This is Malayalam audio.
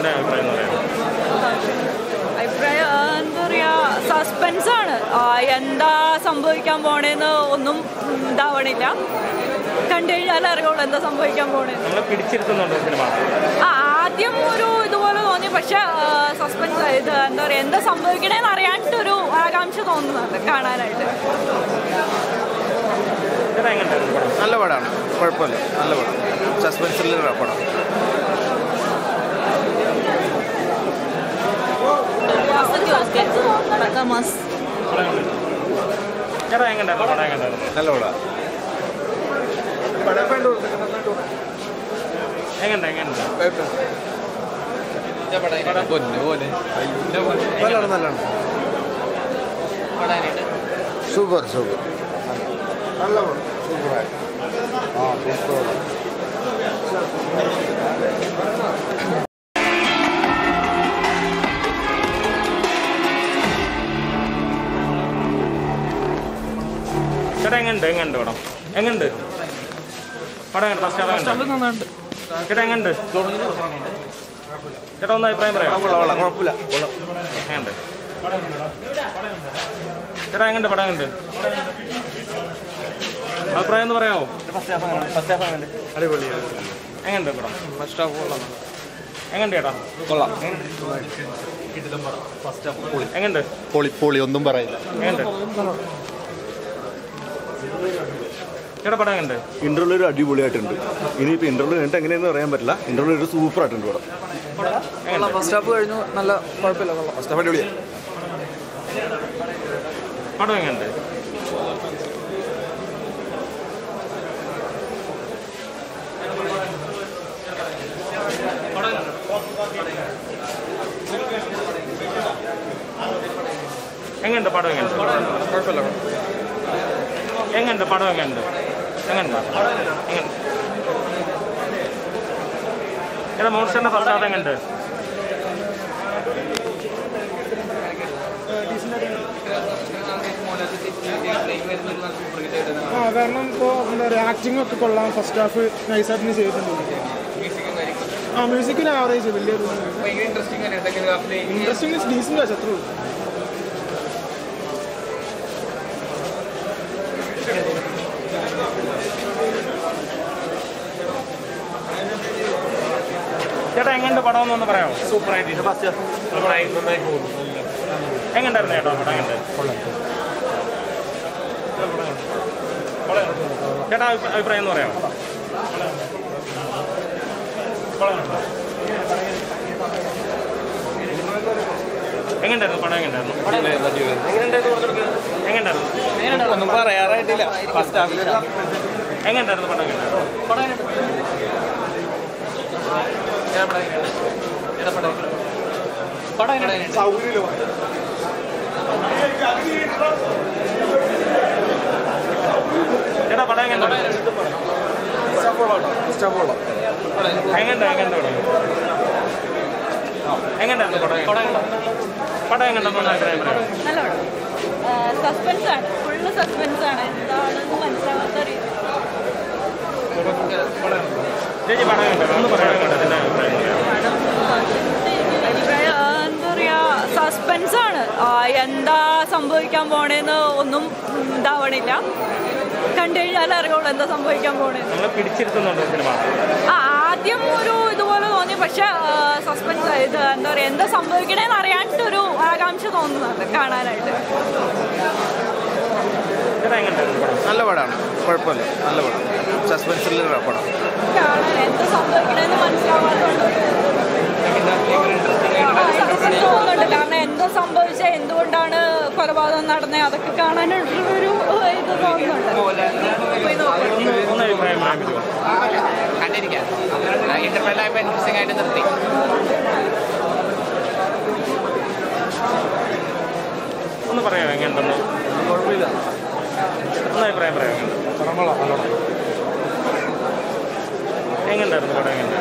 പടത്തിന്റെ അഭിപ്രായം എന്ന് പറയാം അഭിപ്രായം ആ, എന്താ പറയാ സസ്പെൻസ് ആണ് ആ, എന്താ സംഭവിക്കാൻ പോണേന്ന് ഒന്നും ഇതാവണില്ല കണ്ടു കഴിഞ്ഞാൽ അറിയുള്ളൂ എന്താ സംഭവിക്കാൻ പോണേന്ന് നമ്മളെ പിടിച്ചിരുത്തുന്നുണ്ടോ സിനിമ ആ ആദ്യം ഒരു ഇതുപോലെ തോന്നി പക്ഷെ സസ്പെൻസ് ഇത് എന്താ പറയാ എന്താ സംഭവിക്കണേന്ന് അറിയാണ്ടൊരു ആകാംക്ഷ തോന്നുന്നുണ്ട് കാണാനായിട്ട് ചേട്ടാ എങ്ങനെയുണ്ടായിരുന്നു പടം നല്ല പടമാണ് കുഴപ്പമില്ല നല്ല പടം സസ്പെൻസിലുള്ള പടം ചേട്ടാ എങ്ങനെയുണ്ടായിരുന്നു പടം എങ്ങനെയുണ്ടായിരുന്നു നല്ല പടം എങ്ങനെയുണ്ട് എങ്ങനെയുണ്ട് പൊന്നു പോലെ നല്ലാണ് നല്ലാണ് സൂപ്പർ സൂപ്പർ നല്ല പടം സൂപ്പറായി ആ സൂപ്പർ ചേട്ടാ എങ്ങനെയുണ്ട് എങ്ങനെയുണ്ട് പടം എങ്ങനെയുണ്ട് പടം എങ്ങനെ ഫസ്റ്റ് ഹാഫ് എങ്ങനെയുണ്ട് ചേട്ടാ എങ്ങനെയുണ്ട് ചേട്ടാ ഒന്ന് അഭിപ്രായം പറയാം കൊള്ളാം കൊള്ളാം കുഴപ്പമില്ല എങ്ങനെയുണ്ട് ചേട്ടാ എങ്ങനെയുണ്ട് പടം എങ്ങനെയുണ്ട് അഭിപ്രായം എന്ന് പറയാമോ അടിപൊളിയാണ് എങ്ങനെയുണ്ട് പടം ഫസ്റ്റ് ഹാഫ് കൊള്ളാം എങ്ങനെയുണ്ട് ചേട്ടാ കൊള്ളാം എങ്ങനെയുണ്ട് പൊളി പൊളി ഒന്നും പറയില്ല എങ്ങനെയുണ്ട് ചേട്ടാ പടം എങ്ങനെയുണ്ട് ഇന്റർവ്യൂ ഒരു അടിപൊളിയായിട്ടുണ്ട് ഇനിയിപ്പോൾ ഇന്റർവ്യൂ കഴിഞ്ഞിട്ട് എങ്ങനെയെന്ന് പറയാൻ പറ്റില്ല ഇന്റർവ്യൂ ഒരു സൂപ്പർ ആയിട്ടുണ്ട് ഇവിടെ എങ്ങനെയുണ്ട് ഫസ്റ്റ് ഹാഫ് കഴിഞ്ഞു നല്ല കുഴപ്പമില്ല കൊള്ളാം ഫസ്റ്റ് ഹാഫ് അടിപൊളിയാണ് പടം എങ്ങനെയുണ്ട് എങ്ങനെയുണ്ട് പടം എങ്ങനെയുണ്ട് കുഴപ്പമില്ല എങ്ങനെയുണ്ട് പടം എങ്ങനെയുണ്ട് എങ്ങനെയുണ്ട് എങ്ങനെ എടാ മോൺസ്റ്ററിന്റെ ഫസ്റ്റ് ഹാഫ് എങ്ങനെയുണ്ട് ആ കാരണം ഇപ്പോൾ എന്താ പറയുക ആക്ടിംഗ് ഒക്കെ കൊള്ളാം ഫസ്റ്റ് ഹാഫ് നൈസായിട്ട് തന്നെ ചെയ്തിട്ടുണ്ട് ആ മ്യൂസിക്കിന് ആവറേജ് വലിയൊരു ഇൻട്രസ്റ്റിംഗ് ഡീസൻ്റ് ആ ശത്രു ചേട്ടാ എങ്ങനെയുണ്ട് പടം എന്നൊന്ന് പറയാമോ സൂപ്പറായിട്ട് എങ്ങനെയുണ്ടായിരുന്നു ചേട്ടാ പടം എങ്ങനെയുണ്ട് ചേട്ടാ അഭി- അഭിപ്രായം എന്ന് പറയാമോ എങ്ങനെയുണ്ടായിരുന്നു പടം എങ്ങനെയുണ്ടായിരുന്നു എങ്ങനെയുണ്ടായിരുന്നു ഒന്നും പറയാറായിട്ടില്ല ഫസ്റ്റ് ഹാഫ് എങ്ങനെയുണ്ടായിരുന്നു പടം എങ്ങനെയുണ്ടായിരുന്നു ചേട്ടാ പടം എങ്ങനെയുണ്ട് എങ്ങനെയുണ്ട് എങ്ങനെയുണ്ട് പടം എങ്ങനെയുണ്ടായിരുന്നു പടം പടം എങ്ങനെയുണ്ടെന്ന് അഭിപ്രായം പറയാം നല്ല പടം സസ്പെൻസ് ആണ് ഫുള്ള് സസ്പെൻസ് ആണ് എന്താണെന്ന് മനസ്സിലാവാത്ത രീതി ചേച്ചി പടം എങ്ങനെയുണ്ട് ഒന്ന് പറയാൻ അതിൻ്റെ അഭിപ്രായം പറയാം അഭിപ്രായം ആ, എന്താ പറയാ സസ്പെൻസ് ആണ് ആ, എന്താ സംഭവിക്കാൻ പോണേന്ന് ഒന്നും ഇതാവണില്ല കണ്ടു കഴിഞ്ഞാൽ അറിയുള്ളൂ എന്താ സംഭവിക്കാൻ പോണേന്ന് നമ്മളെ പിടിച്ചിരുത്തുന്നുണ്ടോ സിനിമ ആ ആദ്യം ഒരു ഇതുപോലെ തോന്നി പക്ഷെ സസ്പെൻസ് ഇത് എന്താ പറയാ എന്താ സംഭവിക്കണേന്ന് അറിയാണ്ടൊരു ആകാംക്ഷ തോന്നുന്നുണ്ട് കാണാനായിട്ട് ചേട്ടാ എങ്ങനെയുണ്ടായിരുന്നു പടം നല്ല പടമാണ് കുഴപ്പമില്ല നല്ല പടം സസ്പെൻസിലുള്ള പടം കാണാൻ എന്താ സംഭവിക്കണേന്ന് മനസ്സിലാവാത്തോണ്ട് തോന്നുന്നുണ്ട് കാരണം എന്താ സംഭവിച്ച എന്തുകൊണ്ടാണ് കൊലപാതകം നടന്നത് അതൊക്കെ കാണാനുള്ളൊരു ഇത് തോന്നുന്നുണ്ട് പോയി നോക്കാം ഒന്ന് ഒന്ന് അഭിപ്രായം പറയാൻ പറ്റുമോ കണ്ടിരിക്കാം ഇന്റർവെല്ലായപ്പോൾ ഇൻട്രസ്റ്റിംഗ് ആയിട്ട് നിർത്തി ഒന്ന് പറയാമോ എങ്ങനെയുണ്ടെന്ന് കുഴപ്പമില്ല ഒന്ന് അഭിപ്രായം പറയാം എങ്ങനെയുണ്ടായിരുന്നു പടം എങ്ങനെയുണ്ട്